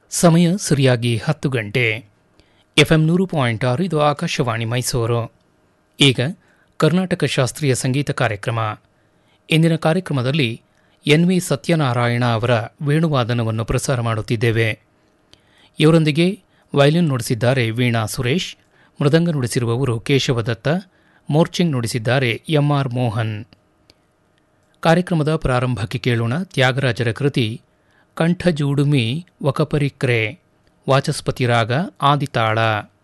ಸಮಯ ಸರಿಯಾಗಿ ಹತ್ತು ಗಂಟೆ ಎಫ್ಎಂ ನೂರು ಪಾಯಿಂಟ್ ಆರು ಇದು ಆಕಾಶವಾಣಿ ಮೈಸೂರು ಈಗ ಕರ್ನಾಟಕ ಶಾಸ್ತ್ರೀಯ ಸಂಗೀತ ಕಾರ್ಯಕ್ರಮ ಇಂದಿನ ಕಾರ್ಯಕ್ರಮದಲ್ಲಿ ಎನ್ ವಿ ಸತ್ಯನಾರಾಯಣ ಅವರ ವೇಣುವಾದನವನ್ನು ಪ್ರಸಾರ ಮಾಡುತ್ತಿದ್ದೇವೆ ಇವರೊಂದಿಗೆ ವಯಲಿನ್ ನುಡಿಸಿದ್ದಾರೆ ವೀಣಾ ಸುರೇಶ್ ಮೃದಂಗ ನುಡಿಸಿರುವವರು ಕೇಶವದತ್ತ ಮೋರ್ಚಿಂಗ್ ನುಡಿಸಿದ್ದಾರೆ ಎಂಆರ್ ಮೋಹನ್ ಕಾರ್ಯಕ್ರಮದ ಪ್ರಾರಂಭಕ್ಕೆ ಕೇಳೋಣ ತ್ಯಾಗರಾಜರ ಕೃತಿ ಕಂಠಜೂಡುಮಿ ವಕಪರಿಕ್ರೆ ವಾಚಸ್ಪತಿ ರಾಗ ಆದಿತಾಳ